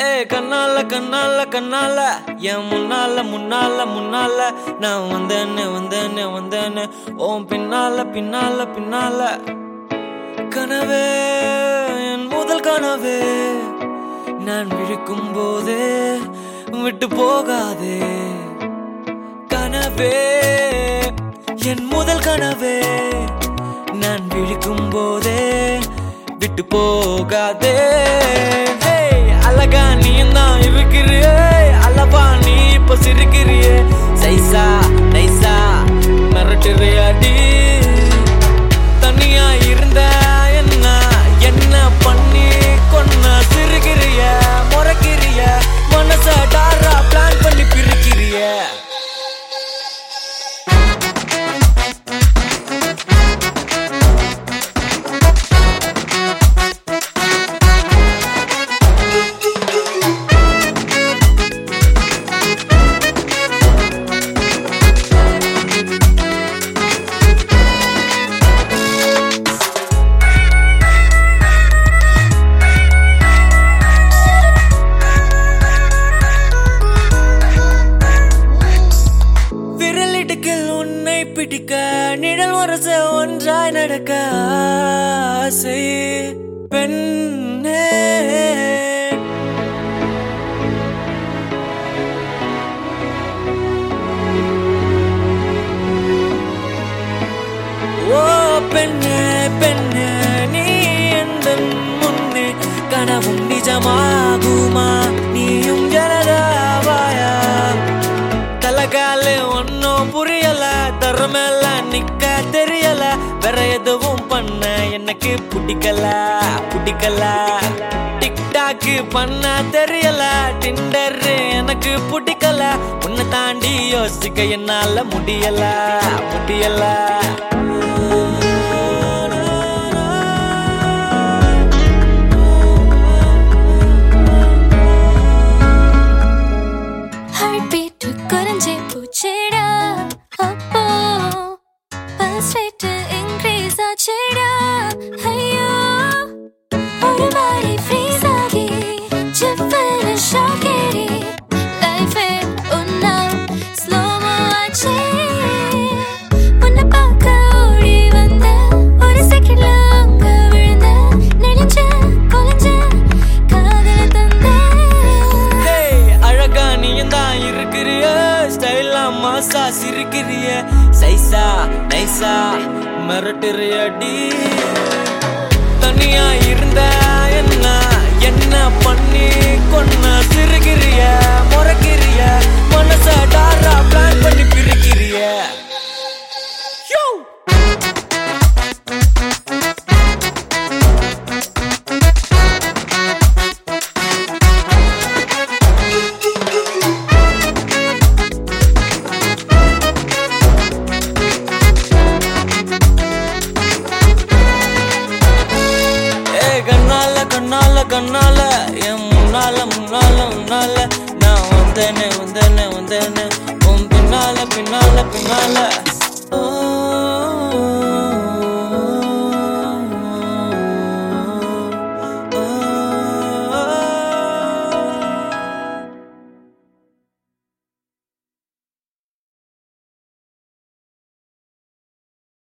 ஏ கண்ணால கண்ணால கண்ணால என் முன்னால முன்னால முன்னால நான் வந்தேன்னு வந்தேன்னு வந்தேன்னு ஓம் பின்னால பின்னால பின்னால கனவே என் முதல் கனவே நான் விழிக்கும் போதே விட்டு போகாதே கனவே என் முதல் கனவே நான் விழிக்கும் போதே விட்டு போகாதே Hey, அழகா நீ தான் இருக்கிறிய அல்லவா நீ இப்ப சிரிக்கிறிய சைசா நைசா மிரட்டுறியாடி தனியா இருந்த என்ன என்ன பண்ணி கொன்ன சிரிக்கிறிய முறைக்கிறிய மனச டாரா பிளான் பண்ணி பிரிக்கிறிய விரலிடுக்கில் உன்னை பிடிக்க நிழல் வரச ஒன்றாய் நடக்க ஆசை பெண்ணே ஓ பெண்ணே பெண்ணே நீ எந்த முன்னே கனவும் நிஜமாகுமா நீயும் ஜனதாவாயா தலகால ஒன்னும் புரியல தரமேல நிக்க தெரியல வேற எதுவும் பண்ண எனக்கு பிடிக்கல பிடிக்கல டிக்டாக் பண்ண தெரியல டிண்டர் எனக்கு பிடிக்கல உன்னை தாண்டி யோசிக்க என்னால முடியல முடியல ஹார்ட் பீட் குறைஞ்சே போச்சுடா அப்போ பல்ஸ் ரேட் இன்க்ரீஸ் ஆச்சுடா ஐயோ ஒரு மாதிரி ஃப்ரீஸ் ஆகி ஜிப்பன ஷாக் ஏறி லைஃபே ஒன்னா ஸ்லோமோ ஆச்சே உன்னை பார்க்க ஓடி வந்த ஒரு செகண்ட்ல அங்க விழுந்த நெளிஞ்ச கொலைஞ்ச காதல தந்தேன் ஹேய், அழகா நீயும் தான் இருக்கிறிய ஸ்டைலா மாசா சிரிக்கிறிய சைசா நைசா மிரட்டுறியடி தனியா இருந்த என்ன என்ன பண்ணி கொன்ன சிரிக்கிறிய முறைக்கிறிய மனச டாரா பிளான் பண்ணி பிரிக்கிறிய யோ ஏ கண்ணால கண்ணால கண்ணால என் முன்னால முன்னால முன்னால நான் வந்தேனே வந்தேனே வந்தேனே உன் பின்னால பின்னால பின்னால